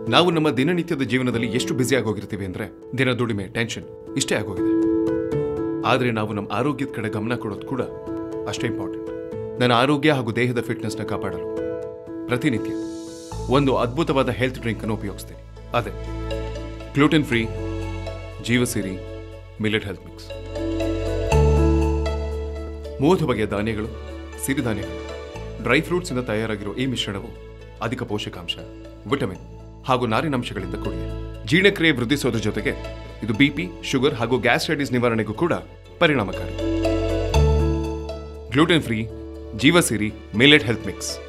ನಾವು ನಮ್ಮ ದಿನನಿತ್ಯದ ಜೀವನದಲ್ಲಿ ಎಷ್ಟು ಬ್ಯುಸಿ ಆಗೋಗಿರ್ತೀವಿ ಅಂದ್ರೆ ದಿನ ದುಡಿಮೆ ಟೆನ್ಷನ್ ಇಷ್ಟೇ ಆಗೋಗಿದೆ ಆದರೆ ನಾವು ನಮ್ಮ ಆರೋಗ್ಯದ ಕಡೆ ಗಮನ ಕೊಡೋದು ಕೂಡ ಅಷ್ಟೇ ಇಂಪಾರ್ಟೆಂಟ್ ನನ್ನ ಆರೋಗ್ಯ ಹಾಗೂ ದೇಹದ ಫಿಟ್ನೆಸ್ನ ಕಾಪಾಡಲು ಪ್ರತಿನಿತ್ಯ ಒಂದು ಅದ್ಭುತವಾದ ಹೆಲ್ತ್ ಡ್ರಿಂಕ್ ಅನ್ನು ಉಪಯೋಗಿಸ್ತೀನಿ ಅದೇ gluten free Jeevasiri millet health mix ಮೂವತ್ತು ಬಗೆಯ ಧಾನ್ಯಗಳು ಸಿರಿಧಾನ್ಯಗಳು ಡ್ರೈ ಫ್ರೂಟ್ಸ್ ಇಂದ ತಯಾರಾಗಿರೋ ಈ ಮಿಶ್ರಣವು ಅಧಿಕ ಪೋಷಕಾಂಶ ವಿಟಮಿನ್ ಹಾಗೂ ನಾರಿನಾಂಶಗಳಿಂದ ಕೂಡಿದೆ ಜೀರ್ಣಕ್ರಿಯೆ ವೃದ್ಧಿಸೋದ್ರ ಜೊತೆಗೆ ಇದು ಬಿಪಿ ಶುಗರ್ ಹಾಗೂ ಗ್ಯಾಸ್ಟ್ರೈಟಿಸ್ ನಿವಾರಣೆಗೂ ಕೂಡ ಪರಿಣಾಮಕಾರಿ gluten free Jeevasiri millet health mix